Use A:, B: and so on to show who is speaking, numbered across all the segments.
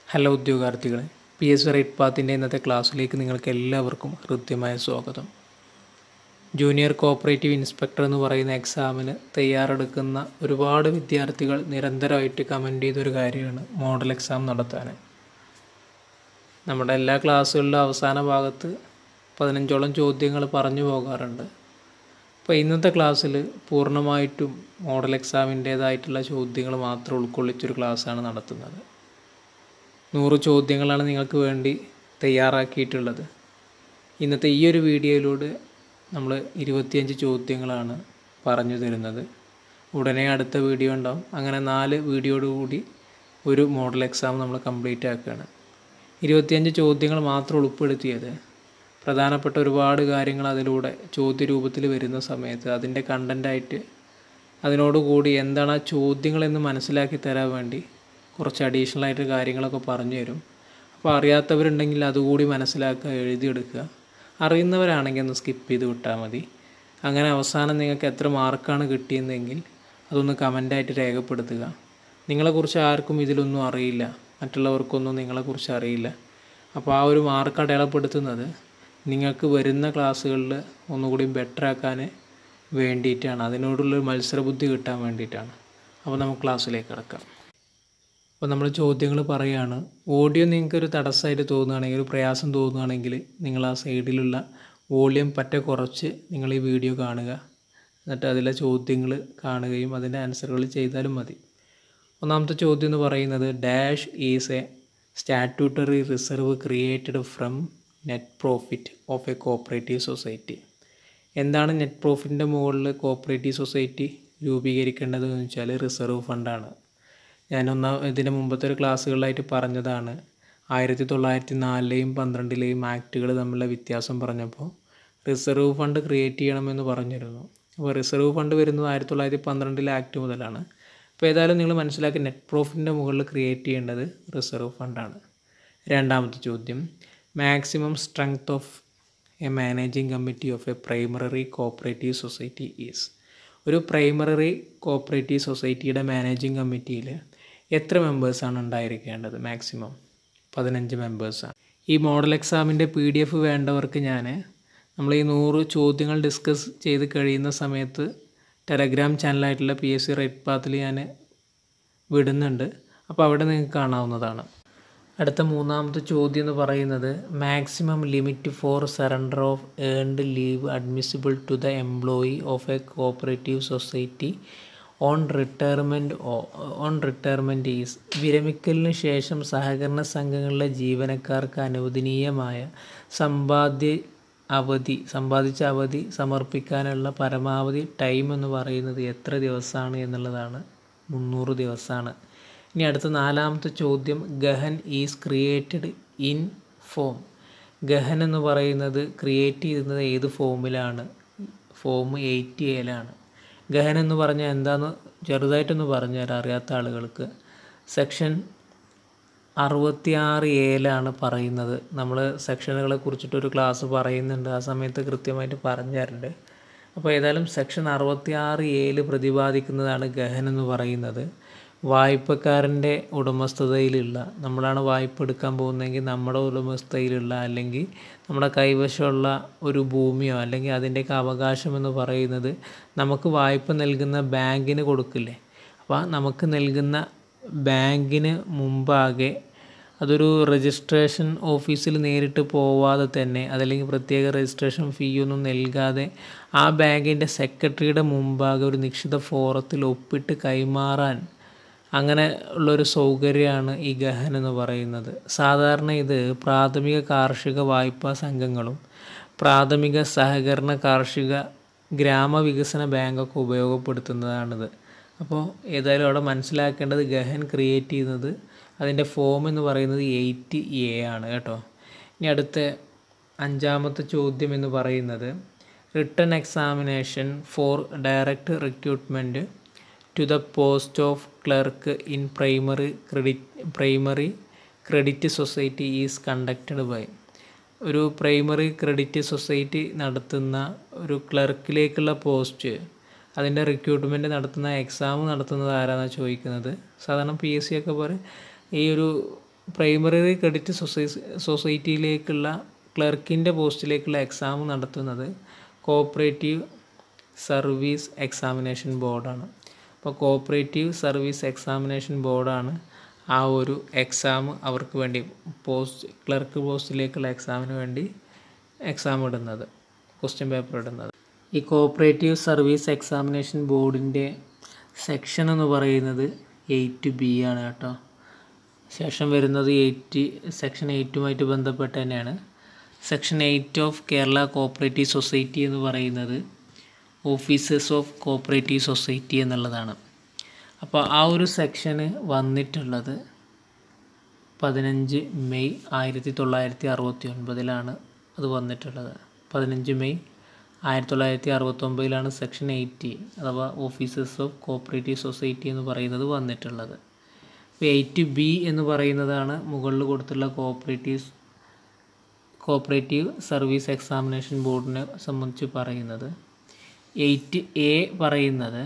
A: hello ഉദ്യോഗാർത്ഥികളെ P S right പാത്തിൻ്റെ ഇന്നത്തെ ക്ലാസ്സിലേക്ക് നിങ്ങൾക്ക് എല്ലാവർക്കും ഹൃദ്യമായ സ്വാഗതം ജൂനിയർ കോപ്പറേറ്റീവ് ഇൻസ്പെക്ടർ എന്ന് പറയുന്ന എക്സാമിന് തയ്യാറെടുക്കുന്ന ഒരുപാട് വിദ്യാർത്ഥികൾ നിരന്തരമായിട്ട് കമൻറ്റ് ചെയ്തൊരു കാര്യമാണ് മോഡൽ എക്സാം നടത്താൻ നമ്മുടെ എല്ലാ ക്ലാസ്സുകളിലും അവസാന ഭാഗത്ത് പതിനഞ്ചോളം ചോദ്യങ്ങൾ പറഞ്ഞു പോകാറുണ്ട് അപ്പോൾ ഇന്നത്തെ ക്ലാസ്സിൽ പൂർണ്ണമായിട്ടും മോഡൽ എക്സാമിൻ്റേതായിട്ടുള്ള ചോദ്യങ്ങൾ മാത്രം ഉൾക്കൊള്ളിച്ചൊരു ക്ലാസ്സാണ് നടത്തുന്നത് നൂറ് ചോദ്യങ്ങളാണ് നിങ്ങൾക്ക് വേണ്ടി തയ്യാറാക്കിയിട്ടുള്ളത് ഇന്നത്തെ ഈ ഒരു വീഡിയോയിലൂടെ നമ്മൾ ഇരുപത്തിയഞ്ച് ചോദ്യങ്ങളാണ് പറഞ്ഞു തരുന്നത് ഉടനെ അടുത്ത വീഡിയോ ഉണ്ടാവും അങ്ങനെ നാല് വീഡിയോയോട് കൂടി ഒരു മോഡൽ എക്സാം നമ്മൾ കംപ്ലീറ്റ് ആക്കുകയാണ് ഇരുപത്തിയഞ്ച് ചോദ്യങ്ങൾ മാത്രം ഉൾപ്പെടുത്തിയത് പ്രധാനപ്പെട്ട ഒരുപാട് കാര്യങ്ങൾ അതിലൂടെ ചോദ്യ രൂപത്തിൽ വരുന്ന സമയത്ത് അതിൻ്റെ കണ്ടൻ്റായിട്ട് അതിനോടുകൂടി എന്താണ് ആ ചോദ്യങ്ങളെന്ന് മനസ്സിലാക്കി തരാൻ വേണ്ടി കുറച്ച് അഡീഷണൽ ആയിട്ട് കാര്യങ്ങളൊക്കെ പറഞ്ഞു തരും അപ്പോൾ അറിയാത്തവരുണ്ടെങ്കിൽ അതുകൂടി മനസ്സിലാക്കുക എഴുതിയെടുക്കുക അറിയുന്നവരാണെങ്കിൽ ഒന്ന് സ്കിപ്പ് ചെയ്ത് വിട്ടാൽ മതി അങ്ങനെ അവസാനം നിങ്ങൾക്ക് എത്ര മാർക്കാണ് കിട്ടിയതെങ്കിൽ അതൊന്ന് കമൻ്റായിട്ട് രേഖപ്പെടുത്തുക നിങ്ങളെക്കുറിച്ച് ആർക്കും ഇതിലൊന്നും അറിയില്ല മറ്റുള്ളവർക്കൊന്നും നിങ്ങളെക്കുറിച്ച് അറിയില്ല അപ്പോൾ ആ ഒരു മാർക്ക് അടയാളപ്പെടുത്തുന്നത് നിങ്ങൾക്ക് വരുന്ന ക്ലാസ്സുകളിൽ ഒന്നുകൂടി ബെറ്റർ ആക്കാൻ വേണ്ടിയിട്ടാണ് അതിനോടുള്ളൊരു മത്സരബുദ്ധി കിട്ടാൻ വേണ്ടിയിട്ടാണ് അപ്പോൾ നമുക്ക് ക്ലാസ്സിലേക്ക് കിടക്കാം അപ്പോൾ നമ്മൾ ചോദ്യങ്ങൾ പറയുകയാണ് ഓഡിയോ നിങ്ങൾക്കൊരു തടസ്സമായിട്ട് തോന്നുകയാണെങ്കിൽ ഒരു പ്രയാസം തോന്നുകയാണെങ്കിൽ നിങ്ങൾ ആ സൈഡിലുള്ള വോളിയം പറ്റ കുറച്ച് നിങ്ങൾ ഈ വീഡിയോ കാണുക എന്നിട്ട് അതിലെ ചോദ്യങ്ങൾ കാണുകയും അതിൻ്റെ ആൻസറുകൾ ചെയ്താലും മതി ഒന്നാമത്തെ ചോദ്യം എന്ന് പറയുന്നത് dash is a statutory reserve created from net profit of a cooperative society എന്താണ് നെറ്റ് പ്രോഫിറ്റിൻ്റെ മുകളിൽ കോപ്പറേറ്റീവ് സൊസൈറ്റി രൂപീകരിക്കേണ്ടതെന്ന് വെച്ചാൽ റിസർവ് ഫണ്ടാണ് ഞാനൊന്നാ ഇതിന് മുമ്പത്തെ ഒരു ക്ലാസ്സുകളിലായിട്ട് പറഞ്ഞതാണ് ആയിരത്തി തൊള്ളായിരത്തി നാലിലെയും പന്ത്രണ്ടിലെയും ആക്റ്റുകൾ തമ്മിലുള്ള വ്യത്യാസം പറഞ്ഞപ്പോൾ റിസർവ് ഫണ്ട് ക്രിയേറ്റ് ചെയ്യണമെന്ന് പറഞ്ഞിരുന്നു അപ്പോൾ റിസർവ് ഫണ്ട് വരുന്നത് ആയിരത്തി തൊള്ളായിരത്തി പന്ത്രണ്ടിലെ ആക്ട് മുതലാണ് അപ്പോൾ ഏതായാലും നിങ്ങൾ മനസ്സിലാക്കി നെറ്റ് പ്രോഫിറ്റിൻ്റെ മുകളിൽ ക്രിയേറ്റ് ചെയ്യേണ്ടത് റിസർവ് ഫണ്ടാണ് രണ്ടാമത്തെ ചോദ്യം maximum strength of a managing committee of a primary cooperative society is ഒരു പ്രൈമറി കോപ്പറേറ്റീവ് സൊസൈറ്റിയുടെ മാനേജിങ് കമ്മിറ്റിയിൽ എത്ര മെമ്പേഴ്സാണ് ഉണ്ടായിരിക്കേണ്ടത് മാക്സിമം പതിനഞ്ച് മെമ്പേഴ്സാണ് ഈ മോഡൽ എക്സാമിൻ്റെ പി ഡി എഫ് വേണ്ടവർക്ക് ഞാൻ നമ്മൾ ഈ നൂറ് ചോദ്യങ്ങൾ ഡിസ്കസ് ചെയ്ത് കഴിയുന്ന സമയത്ത് ടെലഗ്രാം ചാനലായിട്ടുള്ള പി എസ് സി റൈറ്റ് പാത്തിൽ ഞാൻ വിടുന്നുണ്ട് അപ്പോൾ അവിടെ നിങ്ങൾക്ക് കാണാവുന്നതാണ് അടുത്ത മൂന്നാമത്തെ ചോദ്യം എന്ന് പറയുന്നത് maximum limit for surrender of earned leave admissible to the employee of a cooperative society on retirement on retirement is വിരമിക്കലിന് ശേഷം സഹകരണ സംഘങ്ങളിലെ ജീവനക്കാർക്ക് അനുവദനീയമായ സമ്പാദ്യ അവധി സമ്പാദിച്ച അവധി സമർപ്പിക്കാനുള്ള പരമാവധി ടൈം എന്ന് പറയുന്നത് എത്ര ദിവസമാണ് എന്നുള്ളതാണ് മുന്നൂറ് ദിവസമാണ് ഇനി അടുത്ത നാലാമത്തെ ചോദ്യം ഗഹൻ ഈസ് ക്രിയേറ്റഡ് ഇൻ ഫോം ഗഹൻ എന്ന് പറയുന്നത് ക്രിയേറ്റ് ചെയ്യുന്നത് ഏത് ഫോമിലാണ് ഫോം എയ്റ്റി എയിലാണ് ഗഹൻ എന്ന് പറഞ്ഞാൽ എന്താണെന്ന് ചെറുതായിട്ടൊന്ന് പറഞ്ഞുതരാം അറിയാത്ത ആളുകൾക്ക് സെക്ഷൻ അറുപത്തിയാറ് ഏലാണ് പറയുന്നത് നമ്മൾ സെക്ഷനുകളെ കുറിച്ചിട്ടൊരു ക്ലാസ് പറയുന്നുണ്ട് ആ സമയത്ത് കൃത്യമായിട്ട് പറഞ്ഞു തരുന്നുണ്ട് അപ്പോൾ ഏതായാലും സെക്ഷൻ അറുപത്തിയാറ് ഏല് പ്രതിപാദിക്കുന്നതാണ് ഗഹൻ എന്ന് പറയുന്നത് വായ്പക്കാരൻ്റെ ഉടമസ്ഥതയിലുള്ള നമ്മളാണ് വായ്പ എടുക്കാൻ പോകുന്നതെങ്കിൽ നമ്മുടെ ഉടമസ്ഥതയിലുള്ള അല്ലെങ്കിൽ നമ്മുടെ കൈവശമുള്ള ഒരു ഭൂമിയോ അല്ലെങ്കിൽ അതിൻ്റെയൊക്കെ അവകാശം എന്ന് പറയുന്നത് നമുക്ക് വായ്പ നൽകുന്ന ബാങ്കിന് കൊടുക്കില്ലേ അപ്പോൾ നമുക്ക് നൽകുന്ന ബാങ്കിന് മുമ്പാകെ അതൊരു രജിസ്ട്രേഷൻ ഓഫീസിൽ നേരിട്ട് പോവാതെ തന്നെ അതല്ലെങ്കിൽ പ്രത്യേക രജിസ്ട്രേഷൻ ഫീ ഒന്നും നൽകാതെ ആ ബാങ്കിൻ്റെ സെക്രട്ടറിയുടെ മുമ്പാകെ ഒരു നിശ്ചിത ഫോറത്തിൽ ഒപ്പിട്ട് കൈമാറാൻ അങ്ങനെ ഉള്ളൊരു സൗകര്യമാണ് ഈ ഗഹൻ എന്ന് പറയുന്നത് സാധാരണ ഇത് പ്രാഥമിക കാർഷിക വായ്പാ സംഘങ്ങളും പ്രാഥമിക സഹകരണ കാർഷിക ഗ്രാമവികസന ബാങ്കൊക്കെ ഉപയോഗപ്പെടുത്തുന്നതാണിത് അപ്പോൾ ഏതായാലും അവിടെ മനസ്സിലാക്കേണ്ടത് ഗഹൻ ക്രിയേറ്റ് ചെയ്യുന്നത് അതിൻ്റെ ഫോം എന്ന് പറയുന്നത് എയ്റ്റ് എ ആണ് കേട്ടോ ഇനി അടുത്ത അഞ്ചാമത്തെ ചോദ്യം എന്ന് പറയുന്നത് return examination for direct recruitment to the post of clerk in primary credit primary credit society is conducted by ഒരു പ്രൈമറി ക്രെഡിറ്റ് സൊസൈറ്റി നടത്തുന്ന ഒരു ക്ലർക്കിലേക്കുള്ള പോസ്റ്റ് അതിൻ്റെ റിക്രൂട്ട്മെൻറ്റ് നടത്തുന്ന എക്സാം നടത്തുന്നത് ആരാണെന്ന് ചോദിക്കുന്നത് സാധാരണ പി എസ് സി ഒക്കെ പറയും ഈ ഒരു പ്രൈമറി ക്രെഡിറ്റ് സൊസൈ സൊസൈറ്റിയിലേക്കുള്ള ക്ലർക്കിൻ്റെ പോസ്റ്റിലേക്കുള്ള എക്സാം നടത്തുന്നത് കോപ്പറേറ്റീവ് സർവീസ് എക്സാമിനേഷൻ ബോർഡാണ് അപ്പോൾ കോപ്പറേറ്റീവ് സർവീസ് എക്സാമിനേഷൻ ബോർഡാണ് ആ ഒരു എക്സാം അവർക്ക് വേണ്ടി പോസ്റ്റ് ക്ലർക്ക് പോസ്റ്റിലേക്കുള്ള എക്സാമിന് വേണ്ടി എക്സാം ഇടുന്നത് ക്വസ്റ്റ്യൻ പേപ്പർ ഇടുന്നത് ഈ കോപ്പറേറ്റീവ് സർവീസ് എക്സാമിനേഷൻ ബോർഡിൻ്റെ സെക്ഷൻ എന്ന് പറയുന്നത് എയ്റ്റ് ബി ആണ് കേട്ടോ ശേഷം വരുന്നത് എയ്റ്റ് സെക്ഷൻ എയ്റ്റുമായിട്ട് ബന്ധപ്പെട്ട് തന്നെയാണ് section eight of Kerala cooperative society എന്ന് പറയുന്നത് ഓഫീസേഴ്സ് ഓഫ് കോപ്പറേറ്റീവ് സൊസൈറ്റി എന്നുള്ളതാണ് അപ്പോൾ ആ ഒരു സെക്ഷന് വന്നിട്ടുള്ളത് പതിനഞ്ച് മെയ് ആയിരത്തി തൊള്ളായിരത്തി അറുപത്തി ഒൻപതിലാണ് അത് വന്നിട്ടുള്ളത് പതിനഞ്ച് മെയ് ആയിരത്തി തൊള്ളായിരത്തി അറുപത്തൊമ്പതിലാണ് സെക്ഷൻ എയ്റ്റി അഥവാ ഓഫീസേഴ്സ് ഓഫ് കോപ്പറേറ്റീവ് സൊസൈറ്റി എന്ന് പറയുന്നത് വന്നിട്ടുള്ളത് അപ്പോൾ എയ്റ്റ് ബി എന്ന് പറയുന്നതാണ് മുകളിൽ കൊടുത്തുള്ള കോപ്പറേറ്റീവ് കോപ്പറേറ്റീവ് സർവീസ് എക്സാമിനേഷൻ ബോർഡിനെ സംബന്ധിച്ച് പറയുന്നത് എയ്റ്റ് എ പറയുന്നത്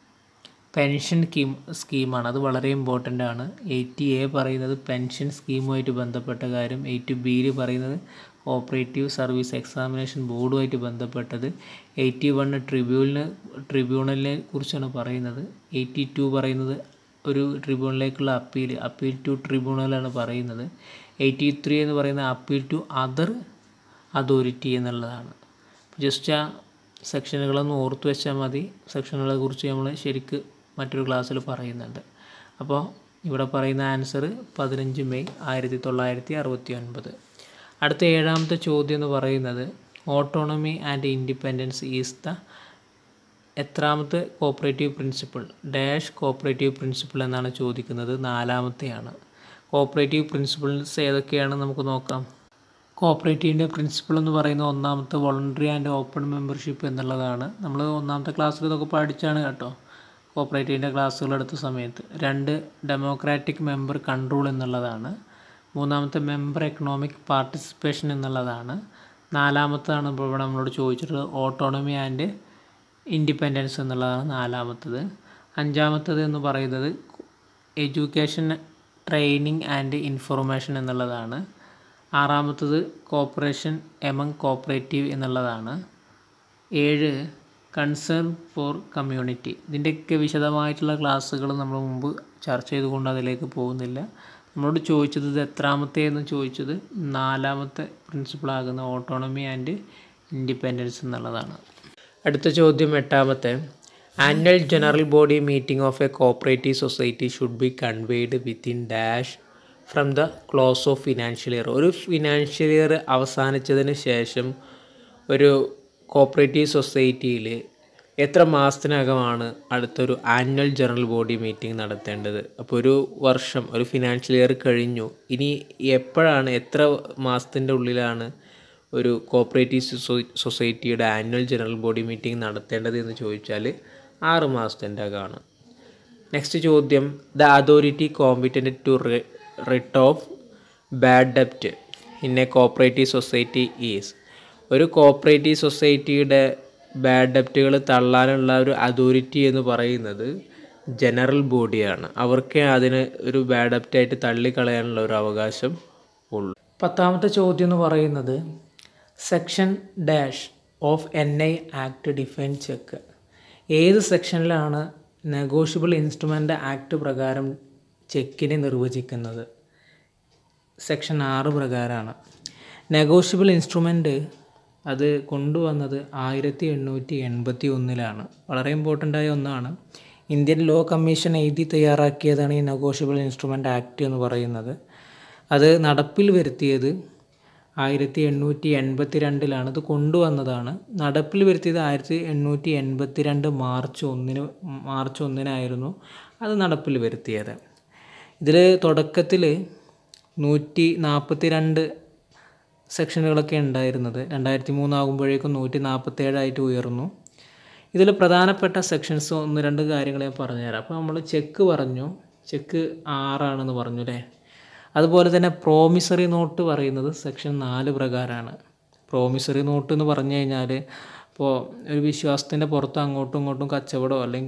A: പെൻഷൻ സ്കീം സ്കീമാണ് അത് വളരെ ഇമ്പോർട്ടൻ്റ് ആണ് എയ്റ്റ് എ പറയുന്നത് പെൻഷൻ സ്കീമുമായിട്ട് ബന്ധപ്പെട്ട കാര്യം എയ്റ്റ് ബിയിൽ പറയുന്നത് കോപ്പറേറ്റീവ് സർവീസ് എക്സാമിനേഷൻ ബോർഡുമായിട്ട് ബന്ധപ്പെട്ടത് എയ്റ്റി വൺ ട്രിബ്യൂണലിനെ ട്രിബ്യൂണലിനെ കുറിച്ചാണ് പറയുന്നത് എയ്റ്റി ടു പറയുന്നത് ഒരു ട്രിബ്യൂണലിലേക്കുള്ള അപ്പീൽ അപ്പീൽ ടു ട്രിബ്യൂണലാണ് പറയുന്നത് എയ്റ്റി ത്രീ എന്ന് പറയുന്ന അപ്പീൽ ടു അതർ അതോറിറ്റി എന്നുള്ളതാണ് ജസ്റ്റ് ആ സെക്ഷനുകളൊന്ന് ഓർത്ത് വെച്ചാൽ മതി സെക്ഷനുകളെ കുറിച്ച് നമ്മൾ ശരിക്ക് മറ്റൊരു ക്ലാസ്സിൽ പറയുന്നുണ്ട് അപ്പോൾ ഇവിടെ പറയുന്ന ആൻസർ പതിനഞ്ച് മെയ് ആയിരത്തി തൊള്ളായിരത്തി അറുപത്തി ഒൻപത് അടുത്ത ഏഴാമത്തെ ചോദ്യം എന്ന് പറയുന്നത് autonomy and independence is the എത്രാമത്തെ cooperative principle dash cooperative principle എന്നാണ് ചോദിക്കുന്നത് നാലാമത്തെയാണ് കോപ്പറേറ്റീവ് പ്രിൻസിപ്പിൾസ് ഏതൊക്കെയാണ് നമുക്ക് നോക്കാം കോപ്പറേറ്റീവിൻ്റെ പ്രിൻസിപ്പിൾ എന്ന് പറയുന്ന ഒന്നാമത്തെ വോളണ്ടറി ആൻഡ് ഓപ്പൺ മെമ്പർഷിപ്പ് എന്നുള്ളതാണ് നമ്മൾ ഒന്നാമത്തെ ക്ലാസ്സിൽ ഇതൊക്കെ പഠിച്ചാണ് കേട്ടോ കോപ്പറേറ്റീവിൻ്റെ ക്ലാസ്സുകൾ എടുത്ത സമയത്ത് രണ്ട് ഡെമോക്രാറ്റിക് മെമ്പർ കൺട്രോൾ എന്നുള്ളതാണ് മൂന്നാമത്തെ മെമ്പർ എക്കണോമിക് പാർട്ടിസിപ്പേഷൻ എന്നുള്ളതാണ് നാലാമത്താണ് ഇപ്പോൾ ഇവിടെ നമ്മളോട് ചോദിച്ചിട്ടുള്ളത് ഓട്ടോണമി ആൻഡ് ഇൻഡിപെൻഡൻസ് എന്നുള്ളതാണ് നാലാമത്തത് അഞ്ചാമത്തത് എന്ന് പറയുന്നത് എഡ്യൂക്കേഷൻ ട്രെയിനിങ് ആൻഡ് ഇൻഫർമേഷൻ എന്നുള്ളതാണ് ആറാമത്തത് കോപ്പറേഷൻ എമംഗ് കോപ്പറേറ്റീവ് എന്നുള്ളതാണ് ഏഴ് കൺസേൺ ഫോർ കമ്മ്യൂണിറ്റി ഇതിൻ്റെയൊക്കെ വിശദമായിട്ടുള്ള ക്ലാസ്സുകൾ നമ്മൾ മുമ്പ് ചർച്ച ചെയ്തുകൊണ്ട് അതിലേക്ക് പോകുന്നില്ല നമ്മളോട് ചോദിച്ചത് ഇത് എത്രാമത്തെ എന്ന് ചോദിച്ചത് നാലാമത്തെ പ്രിൻസിപ്പിളാകുന്ന ഓട്ടോണമി ആൻഡ് ഇൻഡിപെൻഡൻസ് എന്നുള്ളതാണ് അടുത്ത ചോദ്യം എട്ടാമത്തെ annual general body meeting of a cooperative society should be convened within dash from the close of financial year ഒരു ഫിനാൻഷ്യൽ ഇയർ അവസാനിച്ചതിന് ശേഷം ഒരു കോപ്പറേറ്റീവ് സൊസൈറ്റിയിൽ എത്ര മാസത്തിനകമാണ് അടുത്തൊരു ആനുവൽ ജനറൽ ബോഡി മീറ്റിംഗ് നടത്തേണ്ടത് അപ്പോൾ ഒരു വർഷം ഒരു ഫിനാൻഷ്യൽ ഇയർ കഴിഞ്ഞു ഇനി എപ്പോഴാണ് എത്ര മാസത്തിൻ്റെ ഉള്ളിലാണ് ഒരു കോപ്പറേറ്റീവ് സൊസൈ- സൊസൈറ്റിയുടെ ആനുവൽ ജനറൽ ബോഡി മീറ്റിംഗ് നടത്തേണ്ടത് എന്ന് ചോദിച്ചാൽ ആറ് മാസത്തിൻ്റെ അകമാണ് നെക്സ്റ്റ് ചോദ്യം the authority competent to write off bad ഡെപ്റ്റ് in a cooperative society is ഒരു കോപ്പറേറ്റീവ് സൊസൈറ്റിയുടെ ബാഡ് ഡെപ്റ്റുകൾ തള്ളാനുള്ള ഒരു അതോറിറ്റി എന്ന് പറയുന്നത് ജനറൽ ബോഡിയാണ് അവർക്ക് അതിന് ഒരു ബാഡ് ഡെപ്റ്റായിട്ട് തള്ളിക്കളയാനുള്ള ഒരു അവകാശം ഉള്ളൂ പത്താമത്തെ ചോദ്യം എന്ന് പറയുന്നത് section dash of N I act define cheque ഏത് സെക്ഷനിലാണ് നെഗോഷ്യബിൾ ഇൻസ്ട്രുമെൻ്റ് ആക്ട് പ്രകാരം ചെക്കിനെ നിർവചിക്കുന്നത് സെക്ഷൻ ആറ് പ്രകാരമാണ് നെഗോഷ്യബിൾ ഇൻസ്ട്രുമെൻ്റ് അത് കൊണ്ടുവന്നത് ആയിരത്തി എണ്ണൂറ്റി എൺപത്തി ഒന്നിലാണ് വളരെ ഇമ്പോർട്ടൻ്റ് ആയ ഒന്നാണ് ഇന്ത്യൻ ലോ കമ്മീഷൻ എഴുതി തയ്യാറാക്കിയതാണ് ഈ നെഗോഷ്യബിൾ ഇൻസ്ട്രുമെൻ്റ് ആക്ട് എന്ന് പറയുന്നത് അത് നടപ്പിൽ വരുത്തിയത് ആയിരത്തി എണ്ണൂറ്റി എൺപത്തി രണ്ടിലാണ് ഇത് കൊണ്ടുവന്നതാണ് നടപ്പിൽ വരുത്തിയത് ആയിരത്തി എണ്ണൂറ്റി എൺപത്തി രണ്ട് മാർച്ച് ഒന്നിന് മാർച്ച് ഒന്നിനായിരുന്നു അത് നടപ്പിൽ വരുത്തിയത് ഇതിൽ തുടക്കത്തിൽ നൂറ്റി നാൽപ്പത്തി രണ്ട് സെക്ഷനുകളൊക്കെ ഉണ്ടായിരുന്നത് രണ്ടായിരത്തി മൂന്നാകുമ്പോഴേക്കും നൂറ്റി നാൽപ്പത്തേഴായിട്ട് ഉയർന്നു ഇതിൽ പ്രധാനപ്പെട്ട സെക്ഷൻസ് ഒന്ന് രണ്ട് കാര്യങ്ങൾ ഞാൻ പറഞ്ഞുതരാം അപ്പോൾ നമ്മൾ ചെക്ക് പറഞ്ഞു ചെക്ക് ആറാണെന്ന് പറഞ്ഞു അല്ലേ അതുപോലെ തന്നെ പ്രോമിസറി നോട്ട് പറയുന്നത് സെക്ഷൻ നാല് പ്രകാരമാണ് പ്രോമിസറി നോട്ട് എന്ന് പറഞ്ഞു കഴിഞ്ഞാൽ ഇപ്പോൾ ഒരു വിശ്വാസത്തിൻ്റെ പുറത്ത് അങ്ങോട്ടും ഇങ്ങോട്ടും കച്ചവടമോ അല്ലെങ്കിൽ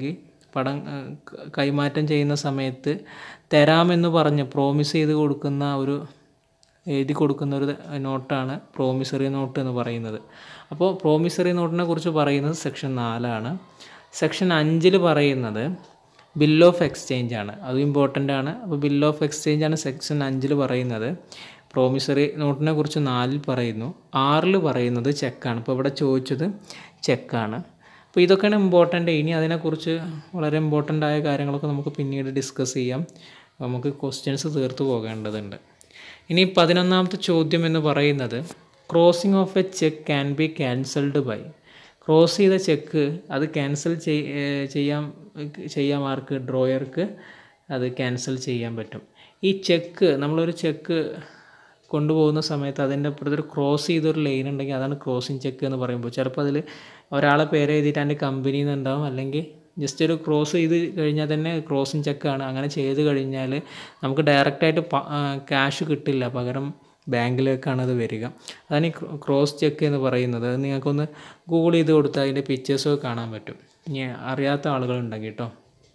A: പണം ഏഹ്, ക- കൈമാറ്റം ചെയ്യുന്ന സമയത്ത് തരാമെന്ന് പറഞ്ഞ് പ്രോമിസ് ചെയ്ത് കൊടുക്കുന്ന ഒരു എഴുതി കൊടുക്കുന്ന ഒരു നോട്ടാണ് പ്രോമിസറി നോട്ട് എന്ന് പറയുന്നത് അപ്പോൾ പ്രോമിസറി നോട്ടിനെ കുറിച്ച് പറയുന്നത് സെക്ഷൻ നാലാണ് സെക്ഷൻ അഞ്ചിൽ പറയുന്നത് ബിൽ ഓഫ് എക്സ്ചേഞ്ച് ആണ് അത് ഇമ്പോർട്ടൻ്റ് ആണ് അപ്പോൾ ബിൽ ഓഫ് എക്സ്ചേഞ്ച് ആണ് സെക്ഷൻ അഞ്ചിൽ പറയുന്നത് പ്രോമിസറി നോട്ടിനെ കുറിച്ച് നാലിൽ പറയുന്നു ആറിൽ പറയുന്നത് ചെക്കാണ് ഇപ്പോൾ ഇവിടെ ചോദിച്ചത് ചെക്കാണ് അപ്പോൾ ഇതൊക്കെയാണ് ഇമ്പോർട്ടൻ്റ് ഇനി അതിനെക്കുറിച്ച് വളരെ ഇമ്പോർട്ടൻ്റ് ആയ കാര്യങ്ങളൊക്കെ നമുക്ക് പിന്നീട് ഡിസ്കസ് ചെയ്യാം നമുക്ക് ക്വസ്റ്റ്യൻസ് തീർത്തു പോകേണ്ടതുണ്ട് ഇനി പതിനൊന്നാമത്തെ ചോദ്യം എന്ന് പറയുന്നത് crossing of a cheque can be cancelled by cross ചെയ്ത ചെക്ക് അത് ക്യാൻസൽ ചെയ്യാൻ ചെയ്യാം ആർക്ക് ഡ്രോയർക്ക് അത് ക്യാൻസൽ ചെയ്യാൻ പറ്റും ഈ ചെക്ക് നമ്മളൊരു ചെക്ക് കൊണ്ടുപോകുന്ന സമയത്ത് അതിൻ്റെ അപ്പുറത്ത് ഒരു ക്രോസ് ചെയ്തൊരു ലൈൻ ഉണ്ടെങ്കിൽ അതാണ് ക്രോസിങ് ചെക്ക് എന്ന് പറയുമ്പോൾ ചിലപ്പോൾ അതിൽ ഒരാളെ പേര് എഴുതിയിട്ട് അതിൻ്റെ കമ്പനിയിൽ നിന്നുണ്ടാവും അല്ലെങ്കിൽ ജസ്റ്റ് ഒരു ക്രോസ് ചെയ്ത് കഴിഞ്ഞാൽ തന്നെ ക്രോസിങ് ചെക്കാണ് അങ്ങനെ ചെയ്ത് കഴിഞ്ഞാൽ നമുക്ക് ഡയറക്റ്റായിട്ട് ക്യാഷ് കിട്ടില്ല പകരം ബാങ്കിലേക്കാണ് അത് വരിക അതാണ് ഈ ക്രോസ് ചെക്ക് എന്ന് പറയുന്നത് അത് നിങ്ങൾക്കൊന്ന് ഗൂഗിൾ ചെയ്ത് കൊടുത്താൽ അതിൻ്റെ പിക്ചേഴ്സൊക്കെ കാണാൻ പറ്റും ഇനി അറിയാത്ത ആളുകളുണ്ടെങ്കിൽ കേട്ടോ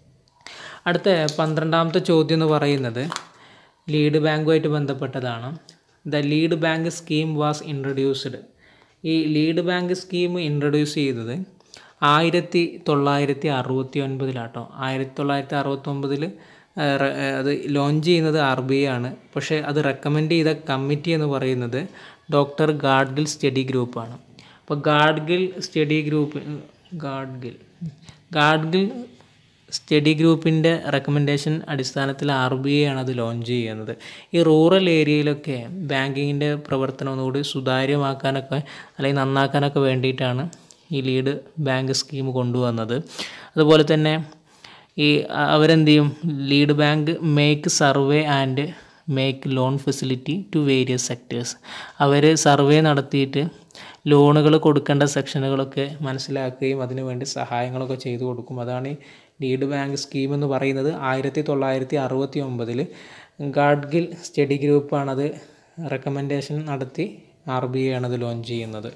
A: അടുത്ത പന്ത്രണ്ടാമത്തെ ചോദ്യം എന്ന് പറയുന്നത് ലീഡ് ബാങ്കുമായിട്ട് ബന്ധപ്പെട്ടതാണ് the lead bank scheme was introduced ഈ ലീഡ് ബാങ്ക് സ്കീം ഇൻട്രൊഡ്യൂസ് ചെയ്തത് ആയിരത്തി തൊള്ളായിരത്തി അറുപത്തി ഒൻപതിലാട്ടോ ആയിരത്തി തൊള്ളായിരത്തി അറുപത്തി ഒമ്പതിൽ അത് ലോഞ്ച് ചെയ്യുന്നത് ആർ ബി ഐ ആണ് പക്ഷേ അത് റെക്കമെൻഡ് ചെയ്ത കമ്മിറ്റി എന്ന് പറയുന്നത് ഡോക്ടർ ഗാഡ്ഗിൽ സ്റ്റഡി ഗ്രൂപ്പാണ് അപ്പോൾ Gadgil study group Gadgil Gadgil study ഗ്രൂപ്പിൻ്റെ റെക്കമെൻഡേഷൻ അടിസ്ഥാനത്തിൽ ആർ ബി ഐ ആണ് അത് ലോഞ്ച് ചെയ്യുന്നത് ഈ റൂറൽ ഏരിയയിലൊക്കെ ബാങ്കിങ്ങിൻ്റെ പ്രവർത്തനം ഒന്നുകൂടി സുതാര്യമാക്കാനൊക്കെ അല്ലെങ്കിൽ നന്നാക്കാനൊക്കെ വേണ്ടിയിട്ടാണ് ഈ ലീഡ് ബാങ്ക് സ്കീം കൊണ്ടുവന്നത് അതുപോലെ തന്നെ ഈ അ- അവരെന്ത് ചെയ്യും lead bank make survey and make loan facility to various sectors അവർ സർവേ നടത്തിയിട്ട് ലോണുകൾ കൊടുക്കേണ്ട സെക്ഷനുകളൊക്കെ മനസ്സിലാക്കുകയും അതിനു വേണ്ടി സഹായങ്ങളൊക്കെ ചെയ്തു കൊടുക്കും അതാണ് ഈ ലീഡ് ബാങ്ക് സ്കീം എന്ന് പറയുന്നത് ആയിരത്തി തൊള്ളായിരത്തി അറുപത്തി ഒമ്പതിൽ ഗാഡ്ഗിൽ സ്റ്റഡി ഗ്രൂപ്പാണത് റെക്കമെൻഡേഷൻ നടത്തി ആർ ബി ഐ ആണത് ലോഞ്ച് ചെയ്യുന്നത്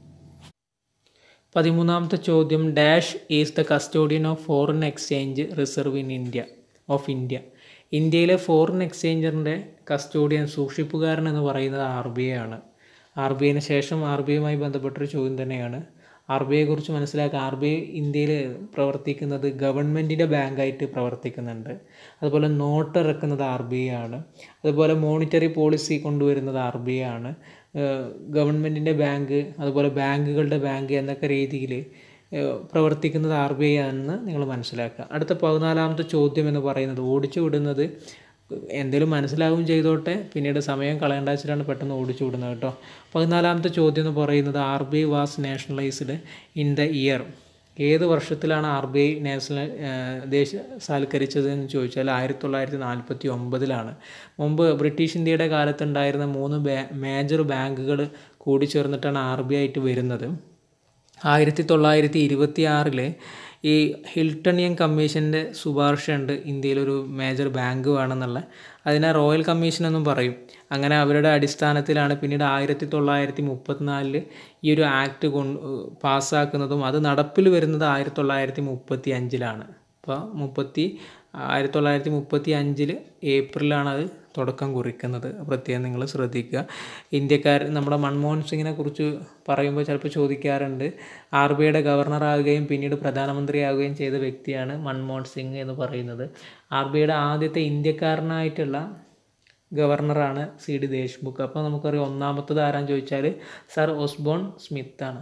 A: പതിമൂന്നാമത്തെ ചോദ്യം dash is the custodian of foreign exchange reserve in India of India ഇന്ത്യയിലെ ഫോറിൻ എക്സ്ചേഞ്ചറിൻ്റെ കസ്റ്റോഡിയൻ സൂക്ഷിപ്പുകാരൻ എന്ന് പറയുന്നത് ആർ ബി ഐ ആണ് ആർ ബി ഐന് ശേഷം ആർ ബി ഐയുമായി ബന്ധപ്പെട്ടൊരു ചോദ്യം തന്നെയാണ് ആർ ബി ഐയെ കുറിച്ച് മനസ്സിലാക്കുക ആർ ബി ഐ ഇന്ത്യയിൽ പ്രവർത്തിക്കുന്നത് ഗവൺമെൻറ്റിൻ്റെ ബാങ്കായിട്ട് പ്രവർത്തിക്കുന്നുണ്ട് അതുപോലെ നോട്ട് ഇറക്കുന്നത് ആർ ബി ഐ ആണ് അതുപോലെ മോണിറ്ററി പോളിസി കൊണ്ടുവരുന്നത് ആർ ബി ഐ ആണ് ഗവൺമെൻറ്റിൻ്റെ ബാങ്ക് അതുപോലെ ബാങ്കുകളുടെ ബാങ്ക് എന്നൊക്കെ രീതിയിൽ പ്രവർത്തിക്കുന്നത് ആർ ബി ഐ ആണെന്ന് നിങ്ങൾ മനസ്സിലാക്കുക അടുത്ത പതിനാലാമത്തെ ചോദ്യം എന്ന് പറയുന്നത് ഓടിച്ചു വിടുന്നത് എന്തെങ്കിലും മനസ്സിലാവും ചെയ്തോട്ടെ പിന്നീട് സമയം കളയേണ്ട വെച്ചിട്ടാണ് പെട്ടെന്ന് ഓടിച്ചു വിടുന്നത് കേട്ടോ പതിനാലാമത്തെ ചോദ്യം എന്ന് പറയുന്നത് R B I was nationalised in the year ഏത് വർഷത്തിലാണ് ആർ ബി ഐ നാഷണൽ ദേശസാൽക്കരിച്ചത് എന്ന് ചോദിച്ചാൽ ആയിരത്തി തൊള്ളായിരത്തി നാൽപ്പത്തി ഒമ്പതിലാണ് മുമ്പ് ബ്രിട്ടീഷ് ഇന്ത്യയുടെ കാലത്തുണ്ടായിരുന്ന മൂന്ന് ബാ മേജർ ബാങ്കുകൾ കൂടി ചേർന്നിട്ടാണ് ആർ ബി ഐ ആയിട്ട് വരുന്നത് ആയിരത്തി തൊള്ളായിരത്തി ഇരുപത്തി ആറിൽ ഈ ഹിൽട്ടണിയൻ കമ്മീഷൻ്റെ ശുപാർശയുണ്ട് ഇന്ത്യയിലൊരു മേജർ ബാങ്ക് വേണമെന്നുള്ള അതിനെ റോയൽ കമ്മീഷൻ എന്നും പറയും അങ്ങനെ അവരുടെ അടിസ്ഥാനത്തിലാണ് പിന്നീട് ആയിരത്തി തൊള്ളായിരത്തി മുപ്പത്തിനാലിൽ ഈ ഒരു ആക്ട് കൊണ്ട് പാസ്സാക്കുന്നതും അത് നടപ്പിൽ വരുന്നത് ആയിരത്തി തൊള്ളായിരത്തി മുപ്പത്തി അഞ്ചിലാണ് അപ്പോൾ മുപ്പത്തി ആയിരത്തി തൊള്ളായിരത്തി മുപ്പത്തി അഞ്ചിൽ ഏപ്രിലാണ് അത് തുടക്കം കുറിക്കുന്നത് പ്രത്യേകം നിങ്ങൾ ശ്രദ്ധിക്കുക ഇന്ത്യക്കാർ നമ്മുടെ മൻമോഹൻ സിംഗിനെ കുറിച്ച് പറയുമ്പോൾ ചിലപ്പോൾ ചോദിക്കാറുണ്ട് ആർ ബി ഐയുടെ ഗവർണറാകുകയും പിന്നീട് പ്രധാനമന്ത്രിയാവുകയും ചെയ്ത വ്യക്തിയാണ് മൻമോഹൻ സിംഗ് എന്ന് പറയുന്നത് ആർ ബി ഐയുടെ ആദ്യത്തെ ഇന്ത്യക്കാരനായിട്ടുള്ള ഗവർണറാണ് സി ഡി ദേശ്മുഖ് അപ്പോൾ നമുക്കറിയാം ഒന്നാമത്തത് ആരാന്ന് ചോദിച്ചാൽ സർ ഒസ്ബോൺ സ്മിത്താണ്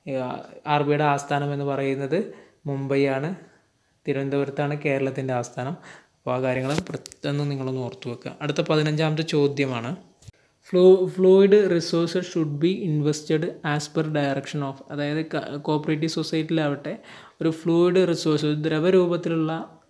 A: ആർ ബി ഐയുടെ ആസ്ഥാനം എന്ന് പറയുന്നത് മുംബൈയാണ് തിരുവനന്തപുരത്താണ് കേരളത്തിൻ്റെ ആസ്ഥാനം അപ്പോൾ ആ കാര്യങ്ങൾ പ്രത്യേകം നിങ്ങളൊന്ന് ഓർത്തു വെക്കുക അടുത്ത പതിനഞ്ചാമത്തെ ചോദ്യമാണ് flu fluid resources should be invested as per direction of അതായത് കോപ്പറേറ്റീവ് സൊസൈറ്റിയിലാവട്ടെ ഒരു ഫ്ലൂയിഡ് റിസോഴ്സ് ദ്രവരൂപത്തിലുള്ള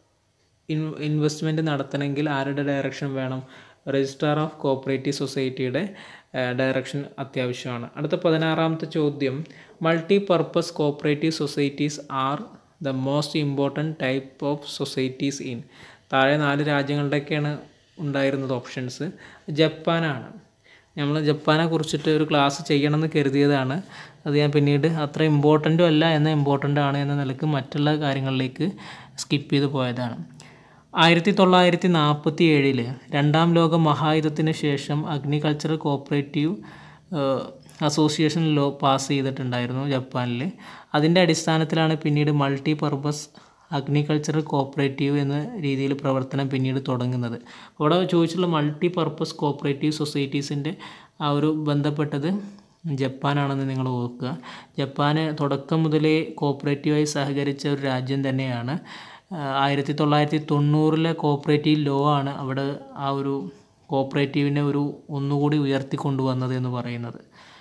A: ഇൻ ഇൻവെസ്റ്റ്മെൻറ്റ് നടത്തണമെങ്കിൽ ആരുടെ ഡയറക്ഷൻ വേണം രജിസ്ട്രാർ ഓഫ് കോപ്പറേറ്റീവ് സൊസൈറ്റിയുടെ ഡയറക്ഷൻ അത്യാവശ്യമാണ് അടുത്ത പതിനാറാമത്തെ ചോദ്യം multi purpose cooperative societies are the most important type of societies in താഴെ നാല് രാജ്യങ്ങളുടെയൊക്കെയാണ് ഉണ്ടായിരുന്നത് ഓപ്ഷൻസ് ജപ്പാനാണ് നമ്മൾ ജപ്പാനെ കുറിച്ചിട്ട് ഒരു ക്ലാസ് ചെയ്യണമെന്ന് കരുതിയതാണ് അത് ഞാൻ പിന്നീട് അത്ര ഇമ്പോർട്ടൻറ്റും അല്ല എന്നാൽ ഇമ്പോർട്ടൻ്റ് ആണ് എന്ന നിലക്ക് മറ്റുള്ള കാര്യങ്ങളിലേക്ക് സ്കിപ്പ് ചെയ്ത് പോയതാണ് ആയിരത്തി തൊള്ളായിരത്തി നാൽപ്പത്തി ഏഴില് രണ്ടാം ലോക മഹായുദ്ധത്തിന് ശേഷം agricultural cooperative association law pass ചെയ്തിട്ടുണ്ടായിരുന്നു ജപ്പാനിൽ അതിൻ്റെ അടിസ്ഥാനത്തിലാണ് പിന്നീട് മൾട്ടി പർപ്പസ് അഗ്രികൾച്ചറൽ കോപ്പറേറ്റീവ് എന്ന രീതിയിൽ പ്രവർത്തനം പിന്നീട് തുടങ്ങുന്നത് അവിടെ ചോദിച്ചുള്ള മൾട്ടി പർപ്പസ് കോപ്പറേറ്റീവ് സൊസൈറ്റീസിൻ്റെ ആ ഒരു ബന്ധപ്പെട്ടത് ജപ്പാനാണെന്ന് നിങ്ങൾ ഓർക്കുക ജപ്പാന് തുടക്കം മുതലേ കോപ്പറേറ്റീവായി സഹകരിച്ച ഒരു രാജ്യം തന്നെയാണ് ആയിരത്തി തൊള്ളായിരത്തി തൊണ്ണൂറിലെ കോപ്പറേറ്റീവ് ലോ ആണ് അവിടെ ആ ഒരു കോപ്പറേറ്റീവിനെ ഒരു ഒന്നുകൂടി ഉയർത്തിക്കൊണ്ടുവന്നത് എന്ന് പറയുന്നത്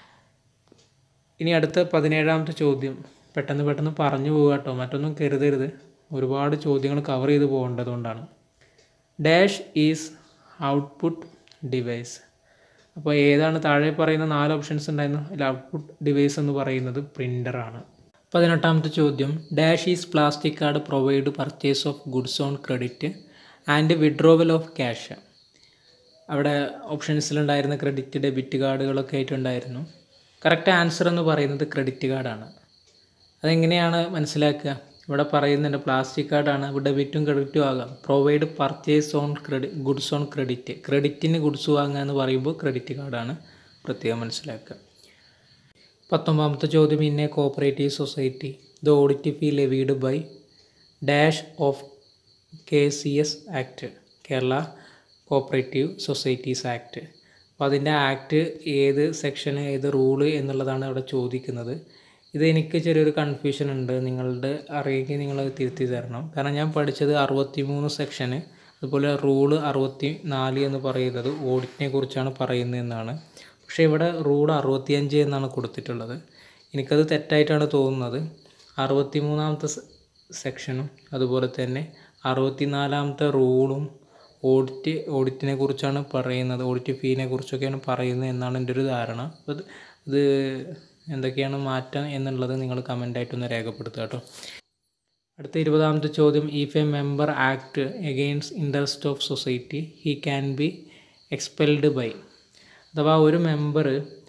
A: ഇനി അടുത്ത പതിനേഴാമത്തെ ചോദ്യം പെട്ടെന്ന് പെട്ടെന്ന് പറഞ്ഞു പോകുക കേട്ടോ മറ്റൊന്നും കരുതരുത് ഒരുപാട് ചോദ്യങ്ങൾ കവർ ചെയ്ത് പോകേണ്ടതുകൊണ്ടാണ് ഡാഷ് ഈസ് ഔട്ട്പുട്ട് ഡിവൈസ് അപ്പോൾ ഏതാണ് താഴെ പറയുന്ന നാല് ഓപ്ഷൻസ് ഉണ്ടായിരുന്നു അതിൽ ഔട്ട്പുട്ട് ഡിവൈസ് എന്ന് പറയുന്നത് പ്രിൻ്ററാണ് പതിനെട്ടാമത്തെ ചോദ്യം dash is plastic card provide purchase of goods on credit and withdrawal of cash അവിടെ ഓപ്ഷൻസിലുണ്ടായിരുന്ന ക്രെഡിറ്റ് ഡെബിറ്റ് കാർഡുകളൊക്കെ ആയിട്ടുണ്ടായിരുന്നു കറക്റ്റ് ആൻസർ എന്ന് പറയുന്നത് ക്രെഡിറ്റ് കാർഡാണ് അതെങ്ങനെയാണ് മനസ്സിലാക്കുക ഇവിടെ പറയുന്നുണ്ട് പ്ലാസ്റ്റിക് കാർഡാണ് ഇവിടെ ഡെബിറ്റും ക്രെഡിറ്റും ആകാം provide purchase on credit goods on credit ക്രെഡിറ്റിന് ഗുഡ്സ് വാങ്ങുക എന്ന് പറയുമ്പോൾ ക്രെഡിറ്റ് കാർഡാണ് പ്രത്യേകം മനസ്സിലാക്കുക പത്തൊമ്പതാമത്തെ ചോദ്യം in a cooperative society the audit fee levied by dash of K C S act Kerala cooperative societies act അപ്പോൾ അതിൻ്റെ ആക്ട് ഏത് സെക്ഷൻ ഏത് റൂള് എന്നുള്ളതാണ് അവിടെ ചോദിക്കുന്നത് ഇത് എനിക്ക് ചെറിയൊരു കൺഫ്യൂഷൻ ഉണ്ട് നിങ്ങളുടെ അറിയെങ്കിൽ നിങ്ങൾ തിരുത്തി തരണം കാരണം ഞാൻ പഠിച്ചത് അറുപത്തി മൂന്ന് സെക്ഷന് അതുപോലെ റൂള് അറുപത്തി നാല് എന്ന് പറയുന്നത് ഓഡിറ്റിനെ കുറിച്ചാണ് പറയുന്നത് എന്നാണ് പക്ഷേ ഇവിടെ റൂൾ അറുപത്തിയഞ്ച് എന്നാണ് കൊടുത്തിട്ടുള്ളത് എനിക്കത് തെറ്റായിട്ടാണ് തോന്നുന്നത് അറുപത്തി മൂന്നാമത്തെ സെക്ഷനും അതുപോലെ തന്നെ അറുപത്തിനാലാമത്തെ റൂളും ഓഡിറ്റ് ഓഡിറ്റിനെ കുറിച്ചാണ് പറയുന്നത് ഓഡിറ്റ് ഫീനെ കുറിച്ചൊക്കെയാണ് പറയുന്നത് എന്നാണ് എൻ്റെ ഒരു ധാരണ അപ്പോൾ ഇത് ഇത് എന്തൊക്കെയാണ് മാറ്റം എന്നുള്ളത് നിങ്ങൾ കമൻ്റായിട്ടൊന്ന് രേഖപ്പെടുത്തുക കേട്ടോ അടുത്ത ഇരുപതാമത്തെ ചോദ്യം if a member act against interest of society he can be expelled by അഥവാ ഒരു മെമ്പർ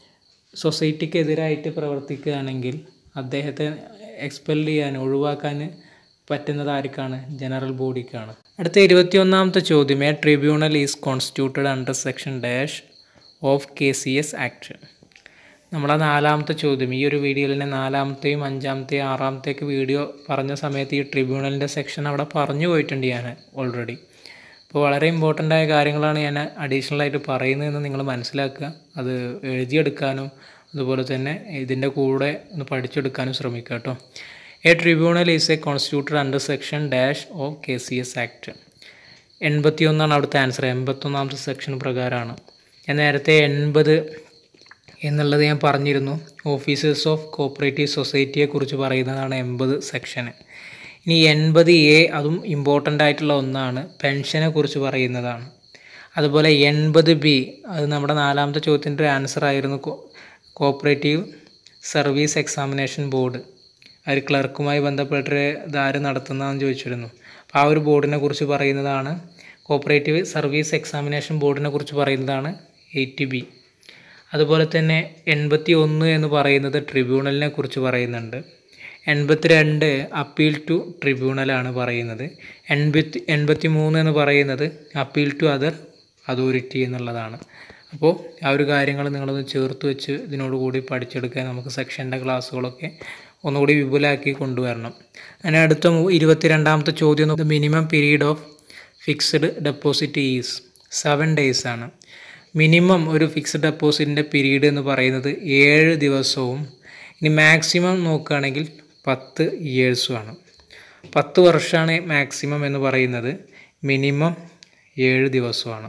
A: സൊസൈറ്റിക്കെതിരായിട്ട് പ്രവർത്തിക്കുകയാണെങ്കിൽ അദ്ദേഹത്തെ എക്സ്പെൽ ചെയ്യാൻ ഒഴിവാക്കാൻ പറ്റുന്നത് ആർക്കാണ് ജനറൽ ബോഡിക്കാണ് അടുത്ത ഇരുപത്തിയൊന്നാമത്തെ ചോദ്യം a tribunal is constituted under section dash of K C S act നമ്മളെ നാലാമത്തെ ചോദ്യം ഈ ഒരു വീഡിയോയിൽ തന്നെ നാലാമത്തെയും അഞ്ചാമത്തെയും ആറാമത്തെയൊക്കെ വീഡിയോ പറഞ്ഞ സമയത്ത് ഈ ട്രിബ്യൂണലിൻ്റെ സെക്ഷൻ അവിടെ പറഞ്ഞു പോയിട്ടുണ്ട് ഞാൻ ഓൾറെഡി അപ്പോൾ വളരെ ഇമ്പോർട്ടൻ്റ് ആയ കാര്യങ്ങളാണ് ഞാൻ അഡീഷണൽ ആയിട്ട് പറയുന്നതെന്ന് നിങ്ങൾ മനസ്സിലാക്കുക അത് എഴുതിയെടുക്കാനും അതുപോലെ തന്നെ ഇതിൻ്റെ കൂടെ ഒന്ന് പഠിച്ചെടുക്കാനും ശ്രമിക്കുക കേട്ടോ a tribunal is a constituted under section dash of K C S act എൺപത്തി ഒന്നാണ് അവിടുത്തെ ആൻസർ എൺപത്തൊന്നാമത്തെ സെക്ഷൻ പ്രകാരമാണ് ഞാൻ നേരത്തെ എൺപത് എന്നുള്ളത് ഞാൻ പറഞ്ഞിരുന്നു ഓഫീസേഴ്സ് ഓഫ് കോപ്പറേറ്റീവ് സൊസൈറ്റിയെ കുറിച്ച് പറയുന്നതാണ് എൺപത് സെക്ഷന് ഇനി എൺപത് എ അതും ഇമ്പോർട്ടൻ്റ് ആയിട്ടുള്ള ഒന്നാണ് പെൻഷനെ കുറിച്ച് പറയുന്നതാണ് അതുപോലെ എൺപത് ബി അത് നമ്മുടെ നാലാമത്തെ ചോദ്യത്തിൻ്റെ ആൻസർ ആയിരുന്നു കോപ്പറേറ്റീവ് സർവീസ് എക്സാമിനേഷൻ ബോർഡ് അവർ ക്ലർക്കുമായി ബന്ധപ്പെട്ട് ഇതാര് നടത്തുന്നതെന്ന് ചോദിച്ചിരുന്നു അപ്പോൾ ആ ഒരു ബോർഡിനെ കുറിച്ച് പറയുന്നതാണ് കോപ്പറേറ്റീവ് സർവീസ് എക്സാമിനേഷൻ ബോർഡിനെ കുറിച്ച് പറയുന്നതാണ് എയ്റ്റ് ബി അതുപോലെ തന്നെ എൺപത്തി ഒന്ന് എന്ന് പറയുന്നത് ട്രിബ്യൂണലിനെ കുറിച്ച് പറയുന്നുണ്ട് എൺപത്തിരണ്ട് അപ്പീൽ ടു ട്രിബ്യൂണലാണ് പറയുന്നത് എൺപത്തി എൺപത്തി മൂന്ന് എന്ന് പറയുന്നത് അപ്പീൽ ടു അതർ അതോറിറ്റി എന്നുള്ളതാണ് അപ്പോൾ ആ ഒരു കാര്യങ്ങൾ നിങ്ങളൊന്ന് ചേർത്ത് വെച്ച് ഇതിനോടുകൂടി പഠിച്ചെടുക്കാൻ നമുക്ക് സെക്ഷൻ്റെ ക്ലാസ്സുകളൊക്കെ ഒന്നുകൂടി വിപുലമാക്കി കൊണ്ടുവരണം അങ്ങനെ അടുത്ത ഇരുപത്തിരണ്ടാമത്തെ ചോദ്യം the minimum period of fixed deposit is seven days ആണ് മിനിമം ഒരു ഫിക്സ്ഡ് ഡെപ്പോസിറ്റിൻ്റെ പീരീഡ് എന്ന് പറയുന്നത് ഏഴ് ദിവസവും ഇനി മാക്സിമം നോക്കുകയാണെങ്കിൽ പത്ത് ഇയേഴ്സുമാണ് പത്ത് വർഷമാണ് മാക്സിമം എന്ന് പറയുന്നത് മിനിമം ഏഴ് ദിവസമാണ്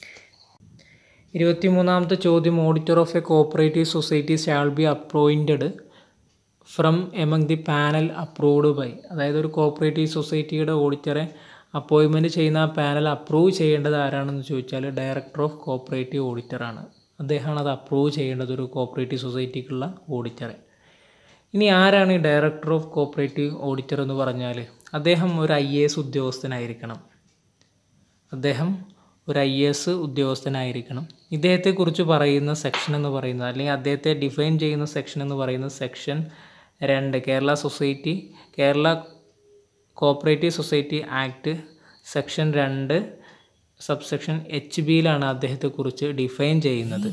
A: ഇരുപത്തിമൂന്നാമത്തെ ചോദ്യം auditor of a cooperative society shall be appointed from among the panel approved by അതായത് ഒരു കോപ്പറേറ്റീവ് സൊസൈറ്റിയുടെ ഓഡിറ്ററെ അപ്പോയിൻമെൻറ്റ് ചെയ്യുന്ന ആ പാനൽ അപ്രൂവ് ചെയ്യേണ്ടത് ആരാണെന്ന് ചോദിച്ചാൽ ഡയറക്ടർ ഓഫ് കോപ്പറേറ്റീവ് ഓഡിറ്ററാണ് അദ്ദേഹമാണ് അത് അപ്രൂവ് ചെയ്യേണ്ടത് ഒരു കോപ്പറേറ്റീവ് സൊസൈറ്റിക്കുള്ള ഓഡിറ്ററെ ഇനി ആരാണ് ഈ ഡയറക്ടർ ഓഫ് കോപ്പറേറ്റീവ് ഓഡിറ്റർ എന്ന് പറഞ്ഞാൽ അദ്ദേഹം ഒരു ഐ എ എസ് ഉദ്യോഗസ്ഥനായിരിക്കണം അദ്ദേഹം ഒരു ഐ എ എസ് ഉദ്യോഗസ്ഥനായിരിക്കണം ഇദ്ദേഹത്തെക്കുറിച്ച് പറയുന്ന സെക്ഷൻ എന്ന് പറയുന്നത് അല്ലെങ്കിൽ അദ്ദേഹത്തെ ഡിഫൈൻ ചെയ്യുന്ന സെക്ഷൻ എന്ന് പറയുന്നത് സെക്ഷൻ രണ്ട് Kerala society Kerala cooperative society act section രണ്ട് സബ്സെക്ഷൻ എച്ച് ബിയിലാണ് അദ്ദേഹത്തെക്കുറിച്ച് ഡിഫൈൻ ചെയ്യുന്നത്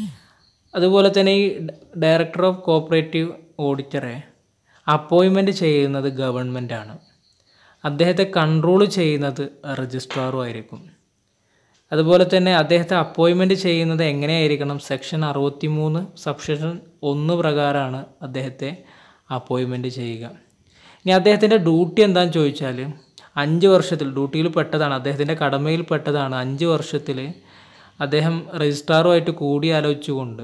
A: അതുപോലെ തന്നെ ഈ ഡയറക്ടർ ഓഫ് കോപ്പറേറ്റീവ് ഓഡിറ്ററെ അപ്പോയിൻമെൻറ്റ് ചെയ്യുന്നത് ഗവൺമെൻറ്റാണ് അദ്ദേഹത്തെ കൺട്രോൾ ചെയ്യുന്നത് രജിസ്ട്രാറും ആയിരിക്കും അതുപോലെ തന്നെ അദ്ദേഹത്തെ അപ്പോയിൻമെൻറ്റ് ചെയ്യുന്നത് എങ്ങനെയായിരിക്കണം സെക്ഷൻ അറുപത്തി മൂന്ന് സബ്സെക്ഷൻ ഒന്ന് പ്രകാരമാണ് അദ്ദേഹത്തെ അപ്പോയിൻമെൻറ്റ് ചെയ്യുക ഇനി അദ്ദേഹത്തിൻ്റെ ഡ്യൂട്ടി എന്താണെന്ന് ചോദിച്ചാൽ അഞ്ച് വർഷത്തിൽ ഡ്യൂട്ടിയിൽ പെട്ടതാണ് അദ്ദേഹത്തിൻ്റെ കടമയിൽ പെട്ടതാണ് അഞ്ച് വർഷത്തിൽ അദ്ദേഹം രജിസ്ട്രാറുമായിട്ട് കൂടിയാലോചിച്ചുകൊണ്ട്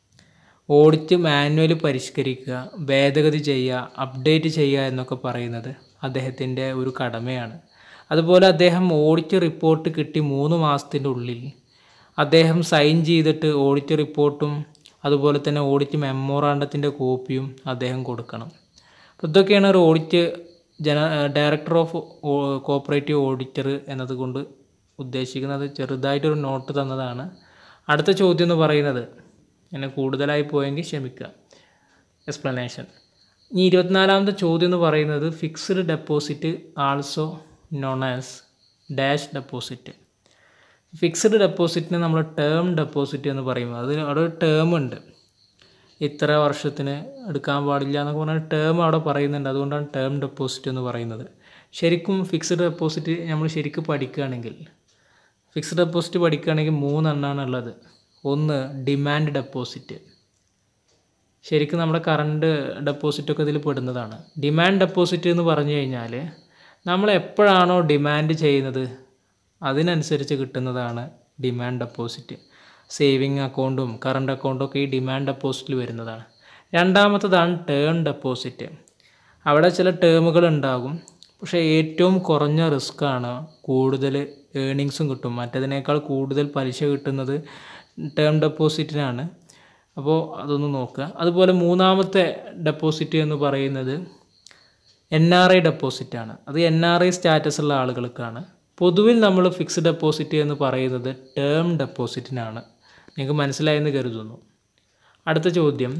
A: ഓഡിറ്റ് മാനുവൽ പരിഷ്കരിക്കുക ഭേദഗതി ചെയ്യുക അപ്ഡേറ്റ് ചെയ്യുക എന്നൊക്കെ പറയുന്നത് അദ്ദേഹത്തിൻ്റെ ഒരു കടമയാണ് അതുപോലെ അദ്ദേഹം ഓഡിറ്റ് റിപ്പോർട്ട് കിട്ടി മൂന്ന് മാസത്തിൻ്റെ ഉള്ളിൽ അദ്ദേഹം സൈൻ ചെയ്തിട്ട് ഓഡിറ്റ് റിപ്പോർട്ടും അതുപോലെ തന്നെ ഓഡിറ്റ് മെമ്മോറാണ്ടത്തിൻ്റെ കോപ്പിയും അദ്ദേഹം കൊടുക്കണം അപ്പോൾ ഇതൊക്കെയാണ് ഒരു ഓഡിറ്റ് ജന ഡയറക്ടർ ഓഫ് കോപ്പറേറ്റീവ് ഓഡിറ്റർ എന്നതുകൊണ്ട് ഉദ്ദേശിക്കുന്നത് ചെറുതായിട്ടൊരു നോട്ട് തന്നതാണ് അടുത്ത ചോദ്യം എന്ന് പറയുന്നത് എന്നെ കൂടുതലായി പോയെങ്കിൽ ക്ഷമിക്കുക എക്സ്പ്ലനേഷൻ ഇനി ഇരുപത്തിനാലാമത്തെ ചോദ്യം എന്ന് പറയുന്നത് fixed deposit also known as dash deposit fixed ഡെപ്പോസിറ്റിന് നമ്മൾ ടേം ഡെപ്പോസിറ്റ് എന്ന് പറയുമ്പോൾ അതിന് അവിടെ ഒരു ടേം ഉണ്ട് ഇത്ര വർഷത്തിന് എടുക്കാൻ പാടില്ല എന്നൊക്കെ പറഞ്ഞാൽ ടേം അവിടെ പറയുന്നുണ്ട് അതുകൊണ്ടാണ് ടേം ഡെപ്പോസിറ്റ് എന്ന് പറയുന്നത് ശരിക്കും ഫിക്സ്ഡ് ഡെപ്പോസിറ്റ് നമ്മൾ ശരിക്കും പഠിക്കുകയാണെങ്കിൽ ഫിക്സ്ഡ് ഡെപ്പോസിറ്റ് പഠിക്കുകയാണെങ്കിൽ മൂന്നെണ്ണമാണ് ഉള്ളത് ഒന്ന് ഡിമാൻഡ് ഡെപ്പോസിറ്റ് ശരിക്കും നമ്മുടെ കറണ്ട് ഡെപ്പോസിറ്റൊക്കെ ഇതിൽ പെടുന്നതാണ് ഡിമാൻഡ് ഡെപ്പോസിറ്റ് എന്ന് പറഞ്ഞു കഴിഞ്ഞാൽ നമ്മൾ എപ്പോഴാണോ ഡിമാൻഡ് ചെയ്യുന്നത് അതിനനുസരിച്ച് കിട്ടുന്നതാണ് ഡിമാൻഡ് ഡെപ്പോസിറ്റ് സേവിങ് അക്കൗണ്ടും കറണ്ട് അക്കൗണ്ടും ഒക്കെ ഈ ഡിമാൻഡ് ഡെപ്പോസിറ്റിൽ വരുന്നതാണ് രണ്ടാമത്തതാണ് ടേൺ ഡെപ്പോസിറ്റ് അവിടെ ചില ടേമുകൾ ഉണ്ടാകും പക്ഷേ ഏറ്റവും കുറഞ്ഞ റിസ്ക്കാണ് കൂടുതൽ ഏണിങ്സും കിട്ടും മറ്റതിനേക്കാൾ കൂടുതൽ പലിശ കിട്ടുന്നത് ടേം ഡെപ്പോസിറ്റിനാണ് അപ്പോൾ അതൊന്ന് നോക്കുക അതുപോലെ മൂന്നാമത്തെ ഡെപ്പോസിറ്റ് എന്ന് പറയുന്നത് എൻ ആർ ഐ ഡെപ്പോസിറ്റാണ് അത് എൻ ആർ ഐ സ്റ്റാറ്റസ് ഉള്ള ആളുകൾക്കാണ് പൊതുവിൽ നമ്മൾ ഫിക്സ്ഡ് ഡെപ്പോസിറ്റ് എന്ന് പറയുന്നത് ടേം ഡെപ്പോസിറ്റിനാണ് നിങ്ങൾക്ക് മനസ്സിലായെന്ന് കരുതുന്നു അടുത്ത ചോദ്യം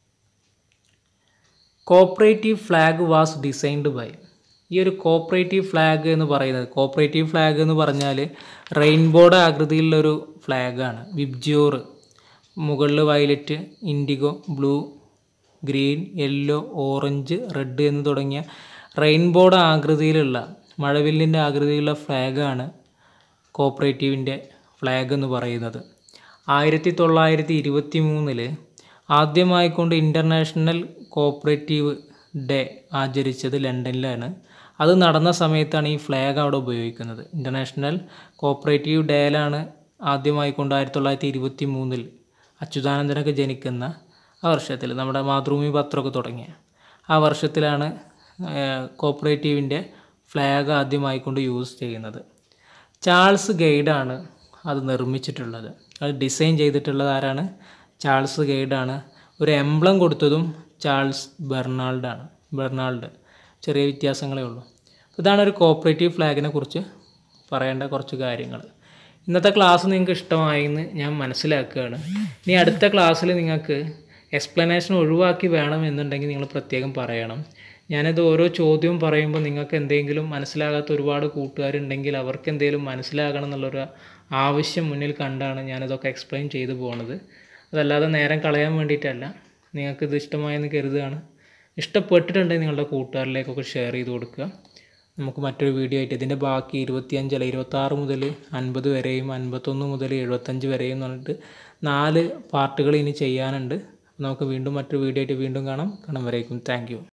A: cooperative flag was designed by ഈ ഒരു കോപ്പറേറ്റീവ് ഫ്ലാഗ് എന്ന് പറയുന്നത് കോപ്പറേറ്റീവ് ഫ്ലാഗ് എന്ന് പറഞ്ഞാൽ റെയിൻബോയുടെ ആകൃതിയിലുള്ളൊരു ഫ്ലാഗാണ് വിബ്ജിയോർ മുകളിൽ violet indigo blue green yellow orange red എന്ന് തുടങ്ങിയ റെയിൻബോയുടെ ആകൃതിയിലുള്ള മഴവില്ലിൻ്റെ ആകൃതിയിലുള്ള ഫ്ലാഗാണ് കോപ്പറേറ്റീവിൻ്റെ ഫ്ലാഗ് എന്ന് പറയുന്നത് ആയിരത്തി തൊള്ളായിരത്തി ഇരുപത്തി മൂന്നിൽ ആദ്യമായിക്കൊണ്ട് ഇൻ്റർനാഷണൽ കോപ്പറേറ്റീവ് ഡേ ആചരിച്ചത് ലണ്ടനിലാണ് അത് നടന്ന സമയത്താണ് ഈ ഫ്ലാഗ് അവിടെ ഉപയോഗിക്കുന്നത് ഇൻ്റർനാഷണൽ കോപ്പറേറ്റീവ് ഡേയിലാണ് ആദ്യമായിക്കൊണ്ട് ആയിരത്തി തൊള്ളായിരത്തി ഇരുപത്തി മൂന്നിൽ അച്യുതാനന്ദനൊക്കെ ജനിക്കുന്ന ആ വർഷത്തിൽ നമ്മുടെ മാതൃഭൂമി പത്രമൊക്കെ തുടങ്ങിയ ആ വർഷത്തിലാണ് കോപ്പറേറ്റീവിൻ്റെ ഫ്ലാഗ് ആദ്യമായിക്കൊണ്ട് യൂസ് ചെയ്യുന്നത് ചാൾസ് ഗൈഡാണ് അത് നിർമ്മിച്ചിട്ടുള്ളത് അത് ഡിസൈൻ ചെയ്തിട്ടുള്ളത് ആരാണ് ചാൾസ് ഗൈഡാണ് ഒരു എംബ്ലം കൊടുത്തതും ചാൾസ് ബെർണാൾഡാണ് ബെർണാൾഡ് ചെറിയ വ്യത്യാസങ്ങളേ ഉള്ളൂ ഇതാണ് ഒരു കോപ്പറേറ്റീവ് ഫ്ലാഗിനെ കുറിച്ച് പറയേണ്ട കുറച്ച് കാര്യങ്ങൾ ഇന്നത്തെ ക്ലാസ് നിങ്ങൾക്ക് ഇഷ്ടമായി എന്ന് ഞാൻ മനസ്സിലാക്കുകയാണ് ഇനി അടുത്ത ക്ലാസ്സിൽ നിങ്ങൾക്ക് എക്സ്പ്ലനേഷൻ ഒഴിവാക്കി വേണം എന്നുണ്ടെങ്കിൽ നിങ്ങൾ പ്രത്യേകം പറയണം ഞാനിത് ഓരോ ചോദ്യവും പറയുമ്പോൾ നിങ്ങൾക്ക് എന്തെങ്കിലും മനസ്സിലാകാത്ത ഒരുപാട് കൂട്ടുകാരുണ്ടെങ്കിൽ അവർക്ക് എന്തെങ്കിലും മനസ്സിലാകണം എന്നുള്ളൊരു ആവശ്യം മുന്നിൽ കണ്ടാണ് ഞാനിതൊക്കെ എക്സ്പ്ലെയിൻ ചെയ്തു പോകുന്നത് അതല്ലാതെ നേരം കളയാൻ വേണ്ടിയിട്ടല്ല നിങ്ങൾക്ക് ഇത് ഇഷ്ടമായെന്ന് കരുതുകയാണ് ഇഷ്ടപ്പെട്ടിട്ടുണ്ടെങ്കിൽ നിങ്ങളുടെ കൂട്ടുകാരിലേക്കൊക്കെ ഷെയർ ചെയ്ത് കൊടുക്കുക നമുക്ക് മറ്റൊരു വീഡിയോ ആയിട്ട് ഇതിൻ്റെ ബാക്കി ഇരുപത്തിയഞ്ചല്ല ഇരുപത്താറ് മുതൽ അൻപത് വരെയും അൻപത്തൊന്ന് മുതൽ എഴുപത്തഞ്ച് വരെയും എന്ന് പറഞ്ഞിട്ട് നാല് പാർട്ടുകൾ ഇനി ചെയ്യാനുണ്ട് നമുക്ക് വീണ്ടും മറ്റൊരു വീഡിയോ ആയിട്ട് വീണ്ടും കാണാം കാണാൻ വരേക്കും താങ്ക്